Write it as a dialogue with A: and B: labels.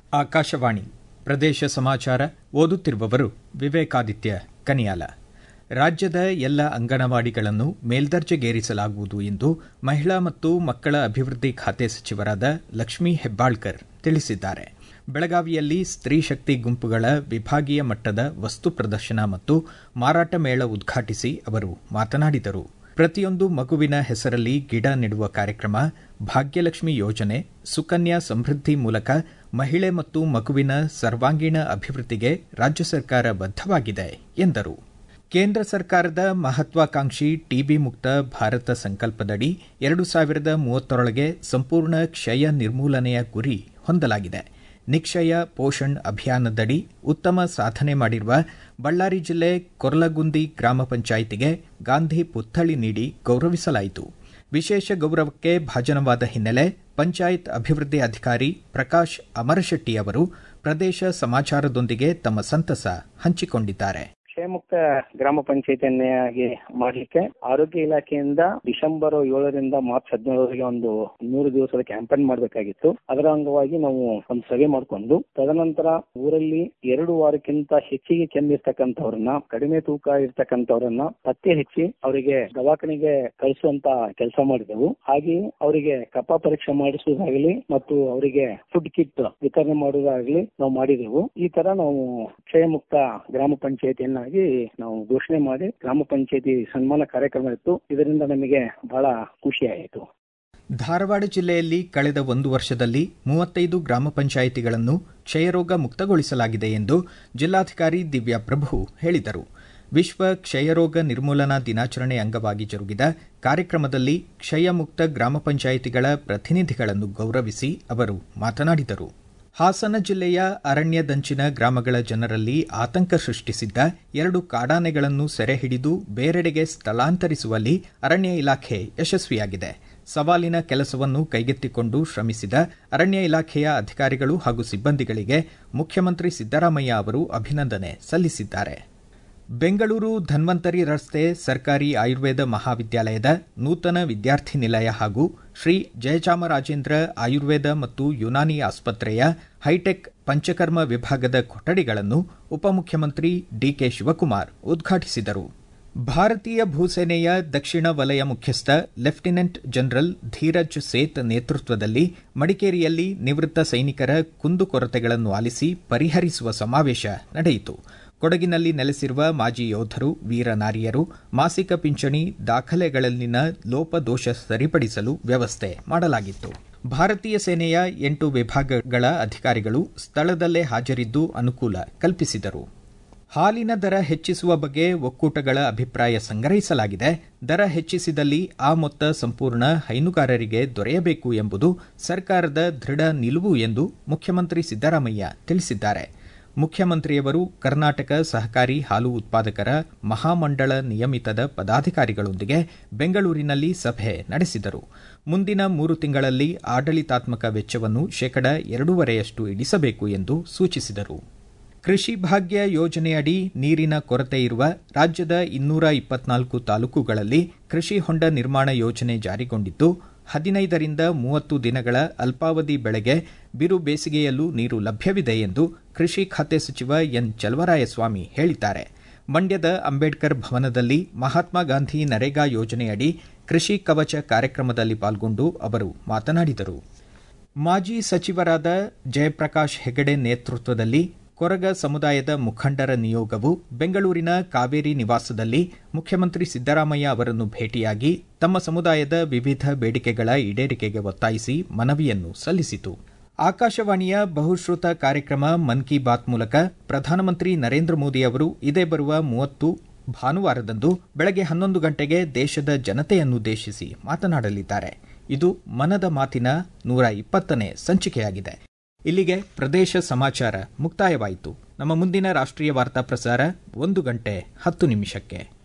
A: ಆಕಾಶವಾಣಿ ಪ್ರದೇಶ ಸಮಾಚಾರ ಓದುತ್ತಿರುವವರು ವಿವೇಕಾದಿತ್ಯ ಕನಿಯಾಲ ರಾಜ್ಯದ ಎಲ್ಲ ಅಂಗನವಾಡಿಗಳನ್ನು ಮೇಲ್ದರ್ಜೆಗೇರಿಸಲಾಗುವುದು ಎಂದು ಮಹಿಳಾ ಮತ್ತು ಮಕ್ಕಳ ಅಭಿವೃದ್ಧಿ ಖಾತೆ ಸಚಿವರಾದ ಲಕ್ಷ್ಮೀ ಹೆಬ್ಬಾಳ್ಕರ್ ತಿಳಿಸಿದ್ದಾರೆ ಬೆಳಗಾವಿಯಲ್ಲಿ ಸ್ತ್ರೀ ಶಕ್ತಿ ಗುಂಪುಗಳ ವಿಭಾಗೀಯ ಮಟ್ಟದ ವಸ್ತು ಪ್ರದರ್ಶನ ಮತ್ತು ಮಾರಾಟ ಮೇಳ ಉದ್ಘಾಟಿಸಿ ಅವರು ಮಾತನಾಡಿದರು ಪ್ರತಿಯೊಂದು ಮಗುವಿನ ಹೆಸರಲ್ಲಿ ಗಿಡ ನೆಡುವ ಕಾರ್ಯಕ್ರಮ ಭಾಗ್ಯಲಕ್ಷ್ಮಿ ಯೋಜನೆ ಸುಕನ್ಯಾ ಸಮೃದ್ಧಿ ಮೂಲಕ ಮಹಿಳೆ ಮತ್ತು ಮಗುವಿನ ಸರ್ವಾಂಗೀಣ ಅಭಿವೃದ್ಧಿಗೆ ರಾಜ್ಯ ಸರ್ಕಾರ ಬದ್ಧವಾಗಿದೆ ಎಂದರು ಕೇಂದ್ರ ಸರ್ಕಾರದ ಮಹತ್ವಾಕಾಂಕ್ಷಿ ಟಿಬಿ ಮುಕ್ತ ಭಾರತ ಸಂಕಲ್ಪದಡಿ ಎರಡು ಸಾವಿರದ ಮೂವತ್ತರೊಳಗೆ ಸಂಪೂರ್ಣ ಕ್ಷಯ ನಿರ್ಮೂಲನೆಯ ಗುರಿ ಹೊಂದಲಾಗಿದೆ ನಿಕ್ಷಯ ಪೋಷಣ್ ಅಭಿಯಾನದಡಿ ಉತ್ತಮ ಸಾಧನೆ ಮಾಡಿರುವ ಬಳ್ಳಾರಿ ಜಿಲ್ಲೆ ಕೊರ್ಲಗುಂದಿ ಗ್ರಾಮ ಪಂಚಾಯಿತಿಗೆ ಗಾಂಧಿ ಪುತ್ಥಳಿ ನೀಡಿ ಗೌರವಿಸಲಾಯಿತು ವಿಶೇಷ ಗೌರವಕ್ಕೆ ಭಾಜನವಾದ ಹಿನ್ನೆಲೆ ಪಂಚಾಯತ್ ಅಭಿವೃದ್ಧಿ ಅಧಿಕಾರಿ ಪ್ರಕಾಶ್ ಅಮರಶೆಟ್ಟಿ ಅವರು ಪ್ರದೇಶ ಸಮಾಚಾರದೊಂದಿಗೆ ತಮ್ಮ ಸಂತಸ ಹಂಚಿಕೊಂಡಿದ್ದಾರೆ
B: ಕ್ಷಯಮುಕ್ತ ಗ್ರಾಮ ಪಂಚಾಯತಿಯನ್ನಾಗಿ ಮಾಡಲಿಕ್ಕೆ ಆರೋಗ್ಯ ಇಲಾಖೆಯಿಂದ ಡಿಸೆಂಬರ್ ಏಳರಿಂದ ಮಾರ್ಚ್ ಹದಿನೇಳವರೆಗೆ ಒಂದು ನೂರು ದಿವಸದ ಕ್ಯಾಂಪೇನ್ ಮಾಡಬೇಕಾಗಿತ್ತು ಅದರ ಅಂಗವಾಗಿ ನಾವು ಒಂದು ಸಭೆ ಮಾಡಿಕೊಂಡು ತದನಂತರ ಊರಲ್ಲಿ ಎರಡು ವಾರಕ್ಕಿಂತ ಹೆಚ್ಚಿಗೆ ಕೆಮ್ಮಿರ್ತಕ್ಕಂಥವ್ರನ್ನ ಕಡಿಮೆ ತೂಕ ಇರ್ತಕ್ಕಂಥವ್ರನ್ನ ಪತ್ತೆ ಹಚ್ಚಿ ಅವರಿಗೆ ದವಾಖಾನೆಗೆ ಕಳಿಸುವಂತ ಕೆಲಸ ಮಾಡಿದೆವು ಹಾಗೆಯೇ ಅವರಿಗೆ ಕಫ ಪರೀಕ್ಷೆ ಮಾಡಿಸುವುದಾಗಲಿ ಮತ್ತು ಅವರಿಗೆ ಫುಡ್ ಕಿಟ್ ವಿತರಣೆ ಮಾಡುವುದಾಗಲಿ ನಾವು ಮಾಡಿದೆವು ಈ ತರ ನಾವು ಕ್ಷಯಮುಕ್ತ ಗ್ರಾಮ ಪಂಚಾಯತಿಯನ್ನ ನಾವು ಘೋಷಣೆ ಮಾಡಿ ಗ್ರಾಮ ಪಂಚಾಯತಿ ಸನ್ಮಾನ ಕಾರ್ಯಕ್ರಮ ಇತ್ತು ಇದರಿಂದ ನಮಗೆ ಬಹಳ ಖುಷಿ ಆಯಿತು
A: ಧಾರವಾಡ ಜಿಲ್ಲೆಯಲ್ಲಿ ಕಳೆದ ಒಂದು ವರ್ಷದಲ್ಲಿ ಮೂವತ್ತೈದು ಗ್ರಾಮ ಪಂಚಾಯಿತಿಗಳನ್ನು ಕ್ಷಯರೋಗ ಮುಕ್ತಗೊಳಿಸಲಾಗಿದೆ ಎಂದು ಜಿಲ್ಲಾಧಿಕಾರಿ ದಿವ್ಯಾ ಪ್ರಭು ಹೇಳಿದರು ವಿಶ್ವ ಕ್ಷಯರೋಗ ನಿರ್ಮೂಲನಾ ದಿನಾಚರಣೆ ಅಂಗವಾಗಿ ಜರುಗಿದ ಕಾರ್ಯಕ್ರಮದಲ್ಲಿ ಕ್ಷಯಮುಕ್ತ ಗ್ರಾಮ ಪಂಚಾಯಿತಿಗಳ ಪ್ರತಿನಿಧಿಗಳನ್ನು ಗೌರವಿಸಿ ಅವರು ಮಾತನಾಡಿದರು ಹಾಸನ ಜಿಲ್ಲೆಯ ಅರಣ್ಯದಂಚಿನ ಗ್ರಾಮಗಳ ಜನರಲ್ಲಿ ಆತಂಕ ಸೃಷ್ಟಿಸಿದ್ದ ಎರಡು ಕಾಡಾನೆಗಳನ್ನು ಸೆರೆ ಹಿಡಿದು ಬೇರೆಡೆಗೆ ಸ್ಥಳಾಂತರಿಸುವಲ್ಲಿ ಅರಣ್ಯ ಇಲಾಖೆ ಯಶಸ್ವಿಯಾಗಿದೆ ಸವಾಲಿನ ಕೆಲಸವನ್ನು ಕೈಗೆತ್ತಿಕೊಂಡು ಶ್ರಮಿಸಿದ ಅರಣ್ಯ ಇಲಾಖೆಯ ಅಧಿಕಾರಿಗಳು ಹಾಗೂ ಸಿಬ್ಬಂದಿಗಳಿಗೆ ಮುಖ್ಯಮಂತ್ರಿ ಸಿದ್ದರಾಮಯ್ಯ ಅವರು ಅಭಿನಂದನೆ ಸಲ್ಲಿಸಿದ್ದಾರೆ ಬೆಂಗಳೂರು ಧನ್ವಂತರಿ ರಸ್ತೆ ಸರ್ಕಾರಿ ಆಯುರ್ವೇದ ಮಹಾವಿದ್ಯಾಲಯದ ನೂತನ ವಿದ್ಯಾರ್ಥಿ ನಿಲಯ ಹಾಗೂ ಶ್ರೀ ಜಯಚಾಮರಾಜೇಂದ್ರ ಆಯುರ್ವೇದ ಮತ್ತು ಯುನಾನಿ ಆಸ್ಪತ್ರೆಯ ಹೈಟೆಕ್ ಪಂಚಕರ್ಮ ವಿಭಾಗದ ಕೊಠಡಿಗಳನ್ನು ಉಪಮುಖ್ಯಮಂತ್ರಿ ಡಿಕೆ ಶಿವಕುಮಾರ್ ಉದ್ಘಾಟಿಸಿದರು ಭಾರತೀಯ ಭೂಸೇನೆಯ ದಕ್ಷಿಣ ವಲಯ ಮುಖ್ಯಸ್ಥ ಲೆಫ್ಟಿನೆಂಟ್ ಜನರಲ್ ಧೀರಜ್ ಸೇತ್ ನೇತೃತ್ವದಲ್ಲಿ ಮಡಿಕೇರಿಯಲ್ಲಿ ನಿವೃತ್ತ ಸೈನಿಕರ ಕುಂದುಕೊರತೆಗಳನ್ನು ಆಲಿಸಿ ಪರಿಹರಿಸುವ ಸಮಾವೇಶ ನಡೆಯಿತು ಕೊಡಗಿನಲ್ಲಿ ನೆಲೆಸಿರುವ ಮಾಜಿ ಯೋಧರು ವೀರ ನಾರಿಯರು ಮಾಸಿಕ ಪಿಂಚಣಿ ದಾಖಲೆಗಳಲ್ಲಿನ ಲೋಪದೋಷ ಸರಿಪಡಿಸಲು ವ್ಯವಸ್ಥೆ ಮಾಡಲಾಗಿತ್ತು ಭಾರತೀಯ ಸೇನೆಯ ಎಂಟು ವಿಭಾಗಗಳ ಅಧಿಕಾರಿಗಳು ಸ್ಥಳದಲ್ಲೇ ಹಾಜರಿದ್ದು ಅನುಕೂಲ ಕಲ್ಪಿಸಿದರು ಹಾಲಿನ ದರ ಹೆಚ್ಚಿಸುವ ಬಗ್ಗೆ ಒಕ್ಕೂಟಗಳ ಅಭಿಪ್ರಾಯ ಸಂಗ್ರಹಿಸಲಾಗಿದೆ ದರ ಹೆಚ್ಚಿಸಿದಲ್ಲಿ ಆ ಮೊತ್ತ ಸಂಪೂರ್ಣ ಹೈನುಗಾರರಿಗೆ ದೊರೆಯಬೇಕು ಎಂಬುದು ಸರ್ಕಾರದ ದೃಢ ನಿಲುವು ಎಂದು ಮುಖ್ಯಮಂತ್ರಿ ಸಿದ್ದರಾಮಯ್ಯ ತಿಳಿಸಿದ್ದಾರೆ ಮುಖ್ಯಮಂತ್ರಿಯವರು ಕರ್ನಾಟಕ ಸಹಕಾರಿ ಹಾಲು ಉತ್ಪಾದಕರ ಮಹಾಮಂಡಳ ನಿಯಮಿತದ ಪದಾಧಿಕಾರಿಗಳೊಂದಿಗೆ ಬೆಂಗಳೂರಿನಲ್ಲಿ ಸಭೆ ನಡೆಸಿದರು ಮುಂದಿನ ಮೂರು ತಿಂಗಳಲ್ಲಿ ಆಡಳಿತಾತ್ಮಕ ವೆಚ್ಚವನ್ನು ಶೇಕಡ ಎರಡೂವರೆಯಷ್ಟು ಇಳಿಸಬೇಕು ಎಂದು ಸೂಚಿಸಿದರು ಕೃಷಿ ಭಾಗ್ಯ ಯೋಜನೆಯಡಿ ನೀರಿನ ಕೊರತೆ ಇರುವ ರಾಜ್ಯದ ಇನ್ನೂರ ಇಪ್ಪತ್ನಾಲ್ಕು ತಾಲೂಕುಗಳಲ್ಲಿ ಕೃಷಿ ಹೊಂಡ ನಿರ್ಮಾಣ ಯೋಜನೆ ಜಾರಿಗೊಂಡಿದ್ದು ಹದಿನೈದರಿಂದ ಮೂವತ್ತು ದಿನಗಳ ಅಲ್ಪಾವಧಿ ಬೆಳೆಗೆ ಬಿರು ಬೇಸಿಗೆಯಲ್ಲೂ ನೀರು ಲಭ್ಯವಿದೆ ಎಂದು ಕೃಷಿ ಖಾತೆ ಸಚಿವ ಎನ್ ಚಲವರಾಯಸ್ವಾಮಿ ಹೇಳಿದ್ದಾರೆ ಮಂಡ್ಯದ ಅಂಬೇಡ್ಕರ್ ಭವನದಲ್ಲಿ ಮಹಾತ್ಮ ಗಾಂಧಿ ನರೇಗಾ ಯೋಜನೆಯಡಿ ಕೃಷಿ ಕವಚ ಕಾರ್ಯಕ್ರಮದಲ್ಲಿ ಪಾಲ್ಗೊಂಡು ಅವರು ಮಾತನಾಡಿದರು ಮಾಜಿ ಸಚಿವರಾದ ಜಯಪ್ರಕಾಶ್ ಹೆಗಡೆ ನೇತೃತ್ವದಲ್ಲಿ ಕೊರಗ ಸಮುದಾಯದ ಮುಖಂಡರ ನಿಯೋಗವು ಬೆಂಗಳೂರಿನ ಕಾವೇರಿ ನಿವಾಸದಲ್ಲಿ ಮುಖ್ಯಮಂತ್ರಿ ಸಿದ್ದರಾಮಯ್ಯ ಅವರನ್ನು ಭೇಟಿಯಾಗಿ ತಮ್ಮ ಸಮುದಾಯದ ವಿವಿಧ ಬೇಡಿಕೆಗಳ ಈಡೇರಿಕೆಗೆ ಒತ್ತಾಯಿಸಿ ಮನವಿಯನ್ನು ಸಲ್ಲಿಸಿತು ಆಕಾಶವಾಣಿಯ ಬಹುಶ್ರುತ ಕಾರ್ಯಕ್ರಮ ಮನ್ ಕಿ ಬಾತ್ ಮೂಲಕ ಪ್ರಧಾನಮಂತ್ರಿ ನರೇಂದ್ರ ಮೋದಿ ಅವರು ಇದೇ ಬರುವ ಮೂವತ್ತು ಭಾನುವಾರದಂದು ಬೆಳಗ್ಗೆ ಹನ್ನೊಂದು ಗಂಟೆಗೆ ದೇಶದ ಜನತೆಯನ್ನುದ್ದೇಶಿಸಿ ಮಾತನಾಡಲಿದ್ದಾರೆ ಇದು ಮನದ ಮಾತಿನ ನೂರ ಇಪ್ಪತ್ತನೇ ಸಂಚಿಕೆಯಾಗಿದೆ ಇಲ್ಲಿಗೆ ಪ್ರದೇಶ ಸಮಾಚಾರ ಮುಕ್ತಾಯವಾಯಿತು ನಮ್ಮ ಮುಂದಿನ ರಾಷ್ಟ್ರೀಯ ವಾರ್ತಾ ಪ್ರಸಾರ ಒಂದು ಗಂಟೆ ಹತ್ತು ನಿಮಿಷಕ್ಕೆ